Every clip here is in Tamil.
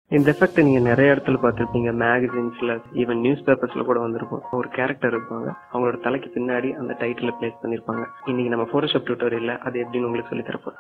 இந்த எஃபெக்ட் நீங்க நிறைய இடத்துல பார்த்திருப்பீங்க மேகசின்ஸ்ல ஈவன் நியூஸ் பேப்பர்ஸ்ல கூட வந்திருக்கும் ஒரு கேரக்டர் இருப்பாங்க அவங்களோட தலைக்கு பின்னாடி அந்த டைட்டில் பிளேஸ் பண்ணிருப்பாங்க இன்னைக்கு நம்ம போட்டோஷாப் டியூட்டோரியல்ல அது எப்படின்னு உங்களுக்கு சொல்லி தரப்போம்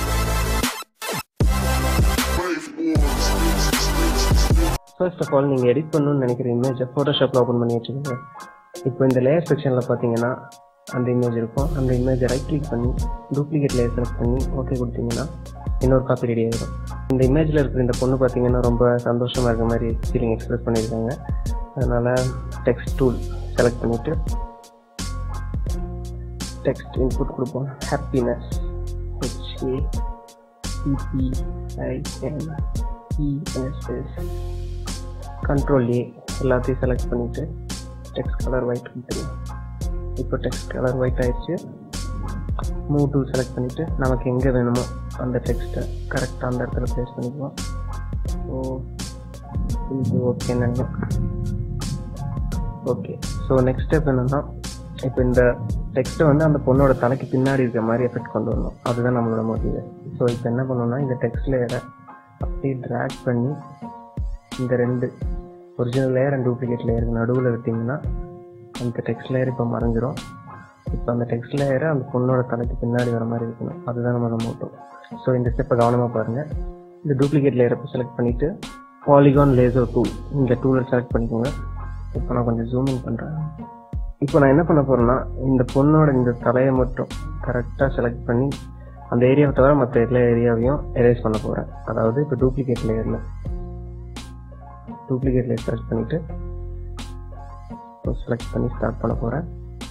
ஃபர்ஸ்ட் ஆஃப் ஆல் நீங்கள் எடிட் பண்ணணும்னு நினைக்கிற இமேஜை ஃபோட்டோஷாப்பில் ஓப்பன் பண்ணி வச்சுக்கோங்க இப்போ இந்த லேயர் செக்ஷனில் பார்த்தீங்கன்னா அந்த இமேஜ் இருக்கும் அந்த இமேஜை ரைட் கிளிக் பண்ணி டூப்ளிகேட் லேயர் செலக்ட் பண்ணி ஓகே கொடுத்தீங்கன்னா இன்னொரு காப்பி ரெடி ஆகிடும் இந்த இமேஜில் இருக்கிற இந்த பொண்ணு பார்த்தீங்கன்னா ரொம்ப சந்தோஷமாக இருக்க மாதிரி ஃபீலிங் எக்ஸ்பிரஸ் பண்ணியிருக்காங்க அதனால் டெக்ஸ்ட் டூல் செலக்ட் பண்ணிவிட்டு டெக்ஸ்ட் இன்புட் கொடுப்போம் happiness H A P P I N E S S control A எல்லாத்தையும் செலக்ட் பண்ணிவிட்டு டெக்ஸ்ட் கலர் ஒயிட் கொடுத்துருவோம் இப்போ டெக்ஸ்ட் கலர் ஒயிட் ஆயிடுச்சு மூவ் டூல் செலக்ட் பண்ணிவிட்டு நமக்கு எங்கே வேணுமோ அந்த டெக்ஸ்ட்டை கரெக்டாக அந்த இடத்துல ப்ளேஸ் பண்ணிக்குவோம் ஸோ இது ஓகேன்னு ஓகே ஸோ நெக்ஸ்ட் ஸ்டெப் என்னென்னா இப்போ இந்த டெக்ஸ்ட்டை வந்து அந்த பொண்ணோட தலைக்கு பின்னாடி இருக்கிற மாதிரி எஃபெக்ட் கொண்டு வரணும் அதுதான் நம்மளோட மோட்டிவ் ஸோ இப்போ என்ன பண்ணணும்னா இந்த டெக்ஸ்ட் லேயரை அப்படியே ட்ராக் பண்ணி இந்த ரெண்டு ஒரிஜினல் லேயர் அண்ட் டூப்ளிகேட் லேயருக்கு நடுவில் விட்டிங்கன்னா அந்த டெக்ஸ்ட் லேயர் இப்போ மறைஞ்சிரும் இப்போ அந்த டெக்ஸ்ட் லேயரை அந்த பொண்ணோட தலைக்கு பின்னாடி வர மாதிரி இருக்கணும் அதுதான் நம்மளோட மோட்டோ ஸோ இந்த ஸ்டெப்பை கவனமாக பாருங்கள் இந்த டூப்ளிகேட் லேயரை இப்போ செலக்ட் பண்ணிவிட்டு பாலிகான் லேசர் டூல் இந்த டூலை செலக்ட் பண்ணிக்கோங்க இப்போ நான் கொஞ்சம் ஜூம் இன் பண்ணுறேன் இப்போ நான் என்ன பண்ண போகிறேன்னா இந்த பொண்ணோட இந்த தலையை மட்டும் கரெக்டாக செலக்ட் பண்ணி அந்த ஏரியாவை தவிர மற்ற எல்லா ஏரியாவையும் எரேஸ் பண்ண போகிறேன் அதாவது இப்போ டூப்ளிகேட் லேயரில் டூப்ளிகேட் லேயர் செலக்ட் பண்ணிவிட்டு செலக்ட் பண்ணி ஸ்டார்ட் பண்ண போகிறேன்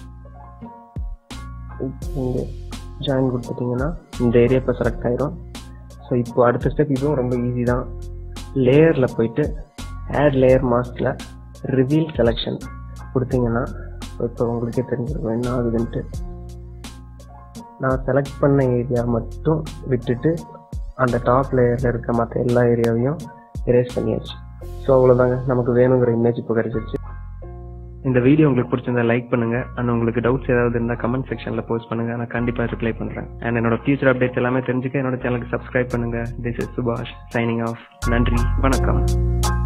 இங்கே ஜாயின் கொடுத்துட்டிங்கன்னா இந்த ஏரியா இப்போ செலக்ட் ஆயிரும் ஸோ இப்போ அடுத்த ஸ்டெப் இதுவும் ரொம்ப ஈஸி தான் லேயரில் போயிட்டு ஆட் லேயர் மாஸ்கில் ரிவீல் செலெக்ஷன் கொடுத்தீங்கன்னா இப்போ உங்களுக்கே தெரிஞ்சிருக்கும் என்ன ஆகுதுன்ட்டு நான் செலக்ட் பண்ண ஏரியா மட்டும் விட்டுட்டு அந்த டாப் லேயரில் இருக்க மற்ற எல்லா ஏரியாவையும் எரேஸ் பண்ணியாச்சு ஸோ அவ்வளோதாங்க நமக்கு வேணுங்கிற இமேஜ் இப்போ கிடைச்சிருச்சு இந்த வீடியோ உங்களுக்கு பிடிச்சிருந்தா லைக் பண்ணுங்க அண்ட் உங்களுக்கு டவுட்ஸ் ஏதாவது இருந்தால் கமெண்ட் செக்ஷனில் போஸ்ட் பண்ணுங்க நான் கண்டிப்பாக ரிப்ளை பண்ணுறேன் அண்ட் என்னோட ஃபியூச்சர் அப்டேட்ஸ் எல்லாமே தெரிஞ்சுக்க என்னோட சேனலுக்கு சப்ஸ்கிரைப் பண்ணுங்க this is Subash signing off நன்றி வணக்கம்